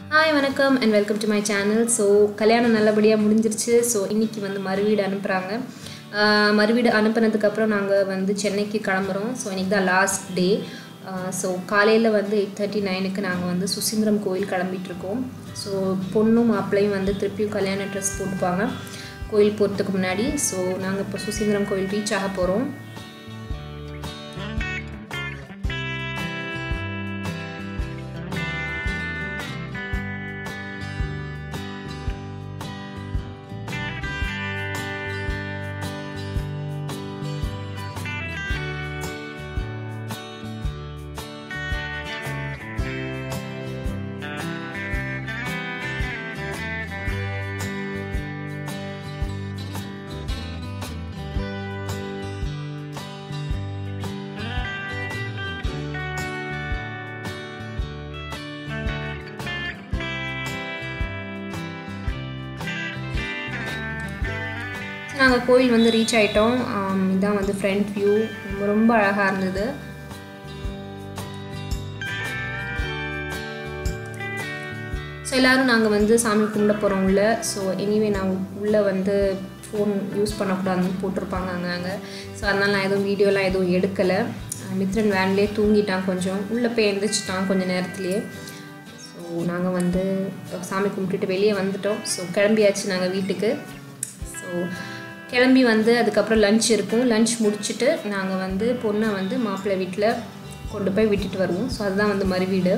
hi வணக்கம் and welcome to my channel so கல்யாணம் நல்லபடியாக முடிஞ்சிருச்சு ஸோ இன்றைக்கி வந்து மறுவீடு அனுப்புகிறாங்க மறுவீடு அனுப்புனதுக்கப்புறம் நாங்கள் வந்து சென்னைக்கு கிளம்புறோம் ஸோ இன்றைக்கி தான் லாஸ்ட் டே ஸோ காலையில் வந்து எயிட் தேர்ட்டி நைனுக்கு நாங்கள் வந்து சுசீந்திரம் கோயில் கிளம்பிட்டு இருக்கோம் ஸோ பொண்ணும் மாப்பிள்ளையும் வந்து திருப்பியும் கல்யாண ட்ரெஸ் போட்டுப்பாங்க கோயில் போகிறதுக்கு முன்னாடி ஸோ நாங்கள் இப்போ சுசீந்திரம் கோயில் ரீச் ஆக போகிறோம் நாங்கள் கோயில் வந்து ரீச் ஆகிட்டோம் இதான் வந்து ஃப்ரண்ட் வியூ ரொம்ப ரொம்ப அழகாக இருந்தது ஸோ எல்லோரும் நாங்கள் வந்து சாமி கும்பிட போகிறோம் உள்ள ஸோ எனிவே நான் உள்ளே வந்து ஃபோன் யூஸ் பண்ணக்கூடாதுன்னு போட்டிருப்பாங்க அங்கே அங்கே ஸோ அதனால் நான் எதுவும் வீடியோலாம் எதுவும் எடுக்கலை மித்ரன் வேன்லேயே தூங்கிட்டான் கொஞ்சம் உள்ளே போய் எழுந்திரிச்சிட்டான் கொஞ்சம் நேரத்துலேயே ஸோ நாங்கள் வந்து சாமி கும்பிட்டுட்டு வெளியே வந்துட்டோம் ஸோ கிளம்பியாச்சு நாங்கள் வீட்டுக்கு ஸோ கிளம்பி வந்து அதுக்கப்புறம் லஞ்ச் இருக்கும் லஞ்ச் முடிச்சுட்டு நாங்கள் வந்து பொண்ணை வந்து மாப்பிள்ளை வீட்டில் கொண்டு போய் விட்டுட்டு வருவோம் ஸோ அதுதான் வந்து மறுவீடு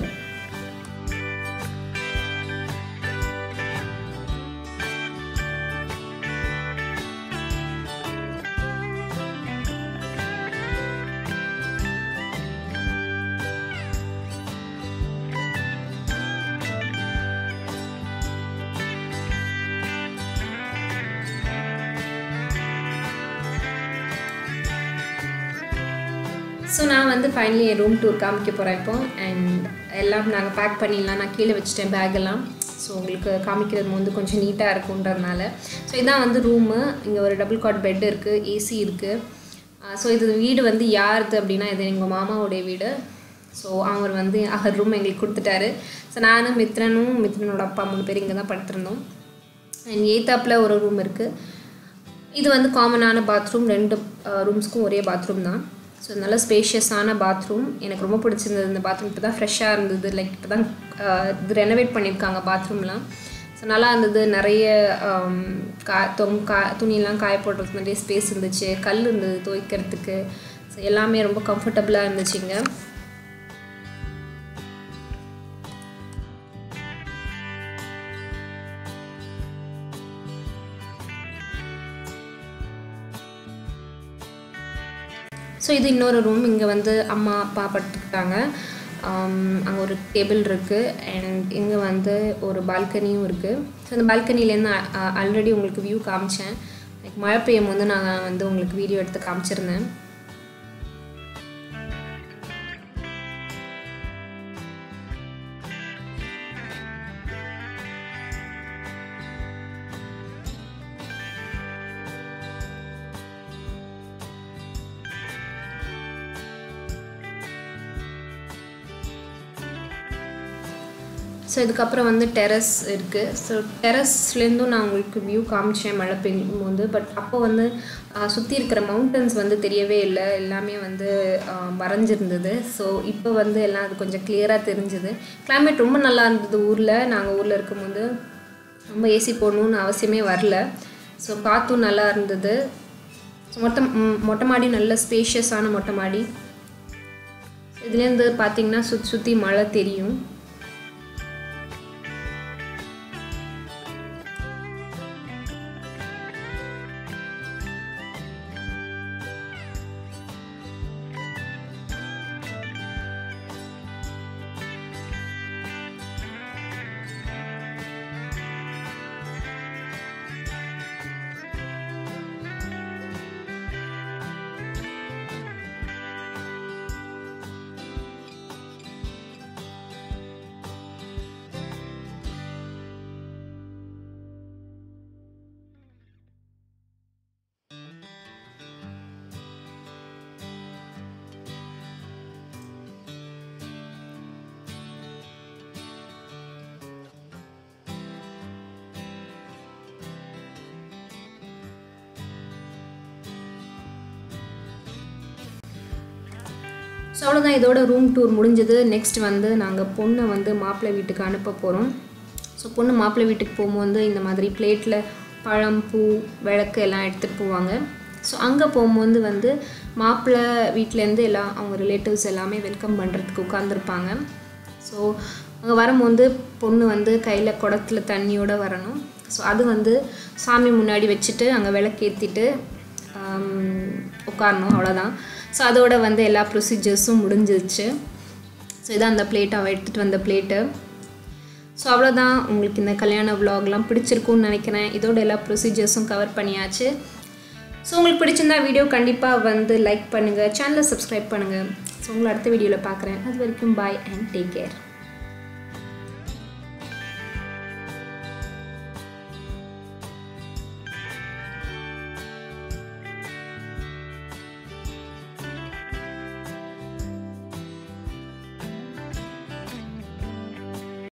ஸோ நான் வந்து ஃபைனலி என் ரூம் டூர் காமிக்க போகிறேன் இப்போ அண்ட் எல்லாம் நாங்கள் பேக் பண்ணிடலாம் நான் கீழே வச்சுட்டேன் பேக் எல்லாம் ஸோ உங்களுக்கு காமிக்கிறது வந்து கொஞ்சம் நீட்டாக இருக்குன்றதுனால ஸோ இதான் வந்து ரூமு இங்கே ஒரு டபுள் காட் பெட் இருக்குது ஏசி இருக்குது ஸோ இது வீடு வந்து யாருது அப்படின்னா இது எங்கள் மாமாவுடைய வீடு ஸோ அவர் வந்து அவர் ரூம் எங்களுக்கு கொடுத்துட்டாரு ஸோ நானும் மித்ரனும் மித்ரனோட அப்பா மூணு பேர் இங்கே தான் படுத்திருந்தோம் அண்ட் எய்த்தாப்பில் ஒரு ரூம் இருக்குது இது வந்து காமனான பாத்ரூம் ரெண்டு ரூம்ஸ்க்கும் ஒரே பாத்ரூம் தான் ஸோ நல்ல ஸ்பேஷியஸான பாத்ரூம் எனக்கு ரொம்ப பிடிச்சிருந்தது இந்த பாத்ரூம் இப்போ தான் ஃப்ரெஷ்ஷாக இருந்தது லைக் இப்போ தான் இது ரெனோவேட் பண்ணியிருக்காங்க பாத்ரூம்லாம் ஸோ நல்லா இருந்தது நிறைய கா தொங் கா துணியெல்லாம் காய போடுறதுக்கு நிறைய ஸ்பேஸ் இருந்துச்சு கல் இருந்தது துவைக்கிறதுக்கு ஸோ எல்லாமே ரொம்ப கம்ஃபர்டபுளாக இருந்துச்சுங்க ஸோ இது இன்னொரு ரூம் இங்கே வந்து அம்மா அப்பா படுத்துக்கிட்டாங்க அங்கே ஒரு டேபிள் இருக்குது அண்ட் இங்கே வந்து ஒரு பால்கனியும் இருக்குது ஸோ அந்த பால்கனிலேருந்து ஆல்ரெடி உங்களுக்கு வியூ காமிச்சேன் லைக் மழை பெய்யும் போது நான் வந்து உங்களுக்கு வீடியோ எடுத்து காமிச்சிருந்தேன் ஸோ இதுக்கப்புறம் வந்து டெரஸ் இருக்குது ஸோ டெரஸ்லேருந்தும் நான் உங்களுக்கு வியூ காமிச்சேன் மழை பெய்யும் போது பட் அப்போ வந்து சுற்றி இருக்கிற மவுண்டன்ஸ் வந்து தெரியவே இல்லை எல்லாமே வந்து மறைஞ்சிருந்தது ஸோ இப்போ வந்து எல்லாம் அது கொஞ்சம் கிளியராக தெரிஞ்சுது கிளைமேட் ரொம்ப நல்லா இருந்தது ஊரில் நாங்கள் ஊரில் இருக்கும்போது ரொம்ப ஏசி போடணுன்னு அவசியமே வரல ஸோ காற்றும் நல்லா இருந்தது ஸோ மொட்டை மொட்டை மாடி நல்ல ஸ்பேஷியஸான மொட்டை மாடி இதுலேருந்து பார்த்திங்கன்னா சுற்றி சுற்றி மழை தெரியும் ஸோ அவ்வளோதான் இதோட ரூம் டூர் முடிஞ்சது நெக்ஸ்ட் வந்து நாங்கள் பொண்ணை வந்து மாப்பிள்ளை வீட்டுக்கு அனுப்ப போகிறோம் ஸோ பொண்ணு மாப்பிள்ளை வீட்டுக்கு போகும்போது இந்த மாதிரி பிளேட்டில் பழம் பூ விளக்கு எல்லாம் எடுத்துகிட்டு போவாங்க ஸோ அங்கே போகும்போது வந்து மாப்பிள்ளை வீட்டிலேருந்து எல்லாம் அவங்க ரிலேட்டிவ்ஸ் எல்லாமே வெல்கம் பண்ணுறதுக்கு உட்காந்துருப்பாங்க ஸோ அங்கே வரும்போது பொண்ணு வந்து கையில் குடத்துல தண்ணியோடு வரணும் ஸோ அது வந்து சாமி முன்னாடி வச்சுட்டு அங்கே விளக்கேற்றிட்டு உட்காரணும் அவ்வளோதான் ஸோ அதோட வந்து எல்லா ப்ரொசீஜர்ஸும் முடிஞ்சிருச்சு ஸோ இதான் அந்த பிளேட் அவள் எடுத்துகிட்டு வந்த பிளேட்டு ஸோ அவ்வளோதான் உங்களுக்கு இந்த கல்யாண விலாக்லாம் பிடிச்சிருக்கும்னு நினைக்கிறேன் இதோட எல்லா ப்ரொசீஜர்ஸும் கவர் பண்ணியாச்சு ஸோ உங்களுக்கு பிடிச்சிருந்தா வீடியோ கண்டிப்பாக வந்து லைக் பண்ணுங்கள் சேனலை சப்ஸ்கிரைப் பண்ணுங்கள் ஸோ உங்களை அடுத்த வீடியோவில் பார்க்குறேன் அது வரைக்கும் பாய் அண்ட் டேக் கேர்